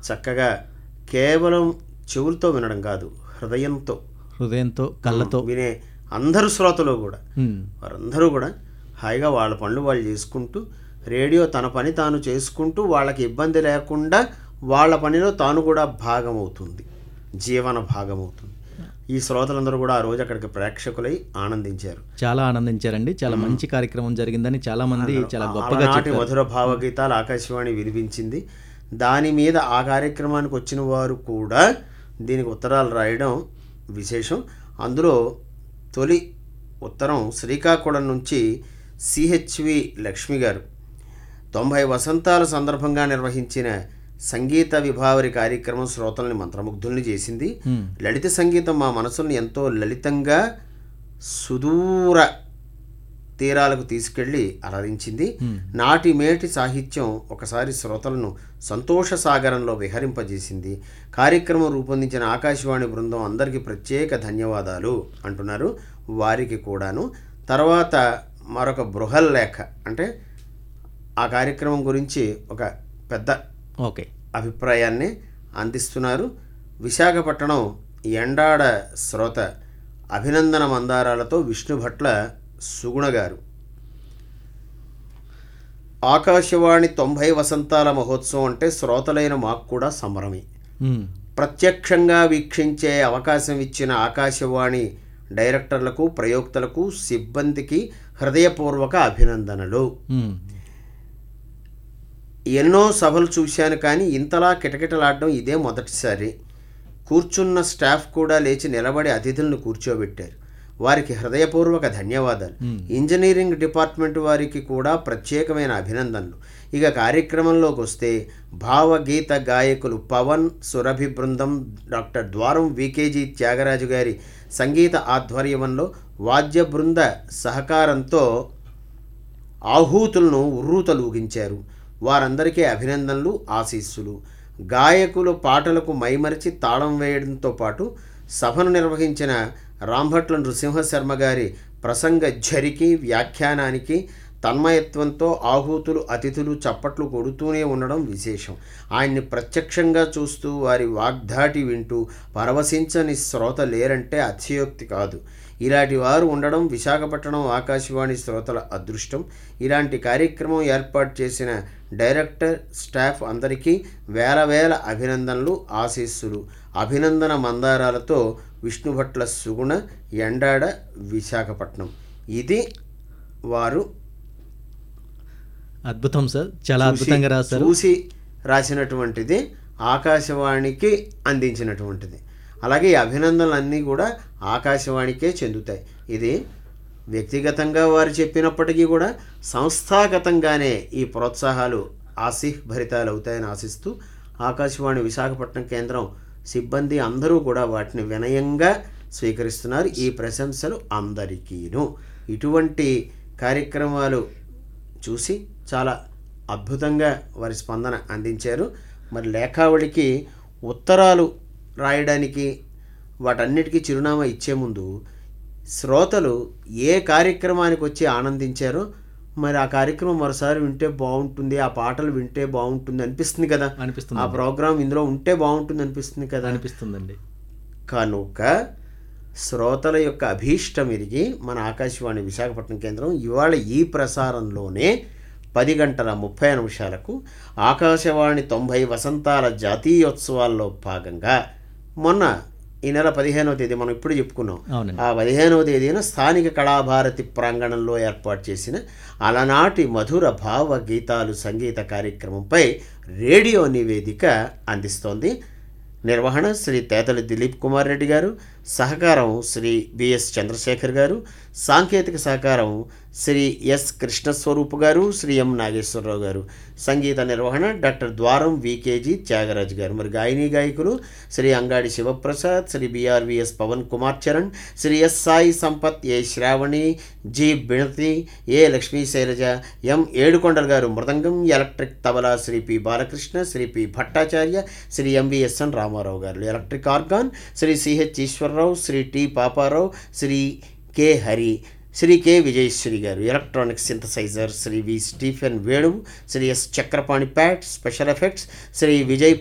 చక్కగా కేవలం చెవులతో వినడం కాదు హృదయంతో హృదయంతో కళ్ళతో వినే అందరు శ్రోతలు కూడా ఉమ్, వారందరూ కూడా హాయిగా వాళ్ళ పనులు వాళ్ళు చేసుకుంటూ రేడియో తన పని తాను చేసుకుంటూ వాళ్ళకి ఇబ్బంది లేకుండా వాళ్ళ పనిలో తాను కూడా భాగమవుతుంది జీవన భాగమవుతుంది ఈ శ్రోతలందరూ కూడా ఆ రోజు అక్కడికి ప్రేక్షకులై ఆనందించారు చాలా ఆనందించారండి చాలా మంచి కార్యక్రమం జరిగిందని చాలా మంది చాలా గొప్పగా అలనాటి చెప్పారు మధుర భావగీతాలు ఆకాశవాణి వినిపించింది దాని మీద ఆ కార్యక్రమానికి వచ్చిన వారు కూడా దీనికి ఉత్తరాలు రాయడం విశేషం అందులో తొలి ఉత్తరం శ్రీకాకుళం నుంచి సిహెచ్వి లక్ష్మి గారు తొంభై వసంతాల సందర్భంగా నిర్వహించిన సంగీత విభావరి కార్యక్రమం శ్రోతల్ని మంత్రముగ్ధుల్ని చేసింది ఉమ్, లలిత సంగీతం మా మనసుల్ని ఎంతో లలితంగా సుదూర తీరాలకు తీసుకెళ్ళి అలరించింది Hmm. నాటి మేటి సాహిత్యం ఒకసారి శ్రోతలను సంతోష సాగరంలో విహరింపజేసింది కార్యక్రమం రూపొందించిన ఆకాశవాణి బృందం అందరికీ ప్రత్యేక ధన్యవాదాలు అంటున్నారు వారికి కూడాను తర్వాత మరొక బృహల్ లేఖ అంటే ఆ కార్యక్రమం గురించి ఒక పెద్ద ఓకే అభిప్రాయాన్ని అందిస్తున్నారు విశాఖపట్నం ఎండాడ శ్రోత అభినందన మందారాలతో విష్ణు భట్ల సుగుణ గారు ఆకాశవాణి తొంభై వసంతాల మహోత్సవం అంటే శ్రోతలైన మాకు కూడా సంబరమే ఉమ్, ప్రత్యక్షంగా వీక్షించే అవకాశం ఇచ్చిన ఆకాశవాణి డైరెక్టర్లకు ప్రయోక్తలకు సిబ్బందికి హృదయపూర్వక అభినందనలు ఉమ్, ఎన్నో సభలు చూశాను కానీ ఇంతలా కిటకిటలాడడం ఇదే మొదటిసారి కూర్చున్న స్టాఫ్ కూడా లేచి నిలబడి అతిథులను కూర్చోబెట్టారు వారికి హృదయపూర్వక ధన్యవాదాలు ఇంజనీరింగ్ డిపార్ట్మెంట్ వారికి కూడా ప్రత్యేకమైన అభినందనలు ఇక కార్యక్రమంలోకి వస్తే భావగీత గాయకులు పవన్ సురభి బృందం డాక్టర్ ద్వారం వికేజీ త్యాగరాజు గారి సంగీత ఆధ్వర్యంలో వాద్య బృంద సహకారంతో ఆహూతులను ఉర్రూతలూగించారు వారందరికీ అభినందనలు ఆశీస్సులు గాయకులు పాటలకు మైమరిచి తాళం వేయడంతో పాటు సభను నిర్వహించిన రాంభట్ల నృసింహశర్మ గారి ప్రసంగ ఝరికి వ్యాఖ్యానానికి తన్మయత్వంతో ఆహూతులు అతిథులు చప్పట్లు కొడుతూనే ఉండడం విశేషం ఆయన్ని ప్రత్యక్షంగా చూస్తూ వారి వాగ్ధాటి వింటూ పరవశించని శ్రోత లేరంటే అతిశయోక్తి కాదు ఇలాంటి వారు ఉండడం విశాఖపట్నం ఆకాశవాణి శ్రోతల అదృష్టం ఇలాంటి కార్యక్రమం ఏర్పాటు చేసిన డైరెక్టర్ స్టాఫ్ అందరికీ వేల వేల అభినందనలు ఆశీస్సులు అభినందన మందారాలతో విష్ణుభట్ల సుగుణ ఎండాడ విశాఖపట్నం ఇది వారు అద్భుతం సార్ చాలా చూసి- అద్భుతంగా రాశారు చూసి రాసినటువంటిది ఆకాశవాణికి అందించినటువంటిది అలాగే ఈ అభినందనలన్నీ కూడా ఆకాశవాణికే చెందుతాయి ఇది వ్యక్తిగతంగా వారు చెప్పినప్పటికీ కూడా సంస్థాగతంగానే ఈ ప్రోత్సాహాలు ఆసిహ్ భరితాలు అవుతాయని ఆశిస్తూ ఆకాశవాణి విశాఖపట్నం కేంద్రం సిబ్బంది అందరూ కూడా వాటిని వినయంగా స్వీకరిస్తున్నారు ఈ ప్రశంసలు అందరికీను ఇటువంటి కార్యక్రమాలు చూసి చాలా అద్భుతంగా వారి స్పందన అందించారు మరి లేఖావళికి ఉత్తరాలు రాయడానికి వాటన్నిటికీ చిరునామా ఇచ్చే ముందు శ్రోతలు ఏ కార్యక్రమానికి వచ్చి ఆనందించారో మరి ఆ కార్యక్రమం మరోసారి వింటే బాగుంటుంది ఆ పాటలు వింటే బాగుంటుంది అనిపిస్తుంది కదా అనిపిస్తుంది ఆ ప్రోగ్రాం ఇందులో ఉంటే బాగుంటుంది అనిపిస్తుంది కదా అనిపిస్తుందండి కనుక శ్రోతల యొక్క అభీష్టం ఎరిగి మన ఆకాశవాణి విశాఖపట్నం కేంద్రం ఇవాళ ఈ ప్రసారంలోనే పది గంటల ముప్పై నిమిషాలకు ఆకాశవాణి తొంభై వసంతాల జాతీయోత్సవాల్లో భాగంగా మొన్న ఈ నెల పదిహేనవ తేదీ మనం ఇప్పుడు చెప్పుకున్నాం అవునండి ఆ పదిహేనవ తేదీన స్థానిక కళాభారతి ప్రాంగణంలో ఏర్పాటు చేసిన అలనాటి మధుర భావ గీతాలు సంగీత కార్యక్రమంపై రేడియో నివేదిక అందిస్తోంది నిర్వహణ శ్రీ తేతలి దిలీప్ కుమార్ రెడ్డి గారు సహకారం శ్రీ బిఎస్ చంద్రశేఖర్ గారు సాంకేతిక సహకారం శ్రీ ఎస్ కృష్ణస్వరూప్ గారు శ్రీ ఎం నాగేశ్వరరావు గారు సంగీత నిర్వహణ డాక్టర్ ద్వారం వికేజీ త్యాగరాజ్ గారు మరి గాయని గాయకులు Shri Angadi Sivaprasad Shri BRVS Pavan Kumar Charan Shri S Sai Sampath A Sravani G బిణతి ఏ లక్ష్మీ శైలజ ఎం ఏడుకొండల గారు mridangam electric tabla Shri P Balakrishna Shri P Bhattacharya Shri MVSN Ramarao గారు electric organ Shri CH Eswararao Shri T Paparao Shri K Hari Shri K Vijayasri గారు electronic synthesizer Shri V Stephen వేణువు శ్రీ ఎస్ చక్రపాణి ప్యాట్ స్పెషల్ ఎఫెక్ట్స్ శ్రీ విజయ్